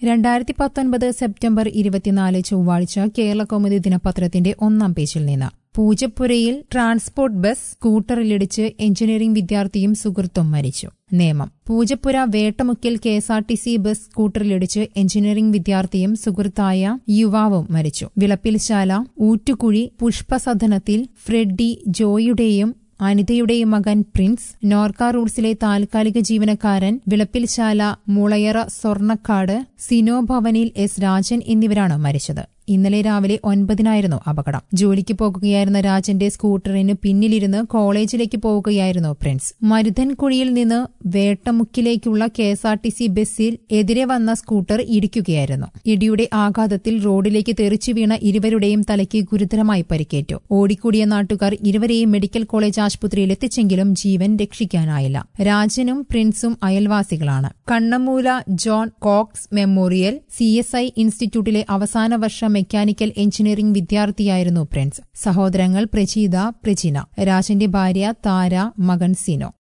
രണ്ടായിരത്തി പത്തൊൻപത് സെപ്റ്റംബർ ഇരുപത്തിനാല് ചൊവ്വാഴ്ച കേരള കൗമുദി ദിനപത്രത്തിന്റെ ഒന്നാം പേജിൽ നിന്ന് പൂജപ്പുരയിൽ ട്രാൻസ്പോർട്ട് ബസ് സ്കൂട്ടറിലിടിച്ച് എഞ്ചിനീയറിംഗ് വിദ്യാർത്ഥിയും സുഹൃത്തും മരിച്ചു നിയമം പൂജപ്പുര വേട്ടമുക്കിൽ K S R T C bus സ്കൂട്ടറിലിടിച്ച് എഞ്ചിനീയറിംഗ് വിദ്യാർത്ഥിയും സുഹൃത്തായ യുവാവും മരിച്ചു വിളപ്പിൽശാല ഊറ്റുകുഴി പുഷ്പസദനത്തിൽ ഫ്രെഡി ജോയുടെയും അനിതയുടെയും മകൻ പ്രിൻസ് നോർക്ക റൂട്ട്സിലെ താൽക്കാലിക ജീവനക്കാരൻ വിളപ്പിൽശാല മുളയറ സ്വർണക്കാട് സിനോ ഭവനിൽ എസ് രാജൻ എന്നിവരാണ് മരിച്ചത് ഇന്നലെ രാവിലെ ഒൻപതിനായിരുന്നു അപകടം ജോലിക്ക് പോകുകയായിരുന്ന രാജന്റെ സ്കൂട്ടറിന് പിന്നിലിരുന്ന് കോളേജിലേക്ക് പോവുകയായിരുന്നു പ്രിൻസ് മരുതൻകുഴിയിൽ നിന്ന് വേട്ടമുക്കിലേക്കുള്ള K S R T C ബസ്സിൽ എതിരെ വന്ന സ്കൂട്ടർ ഇടിക്കുകയായിരുന്നു ഇടിയുടെ ആഘാതത്തിൽ റോഡിലേക്ക് തെറിച്ചു വീണ ഇരുവരുടെയും തലയ്ക്ക് ഗുരുതരമായി പരിക്കേറ്റു ഓടിക്കൂടിയ നാട്ടുകാർ ഇരുവരെയും മെഡിക്കൽ കോളേജ് ആശുപത്രിയിൽ എത്തിച്ചെങ്കിലും ജീവൻ രക്ഷിക്കാനായില്ല രാജനും പ്രിൻസും അയൽവാസികളാണ് Kannammoola John Cox Memorial C S I ഇൻസ്റ്റിറ്റ്യൂട്ടിലെ അവസാന വർഷ മെക്കാനിക്കൽ എഞ്ചിനീയറിംഗ് വിദ്യാർത്ഥിയായിരുന്നു പ്രിൻസ് സഹോദരങ്ങൾ പ്രചീത പ്രചിന രാജന്റെ ഭാര്യ താര മകൻ സിനോ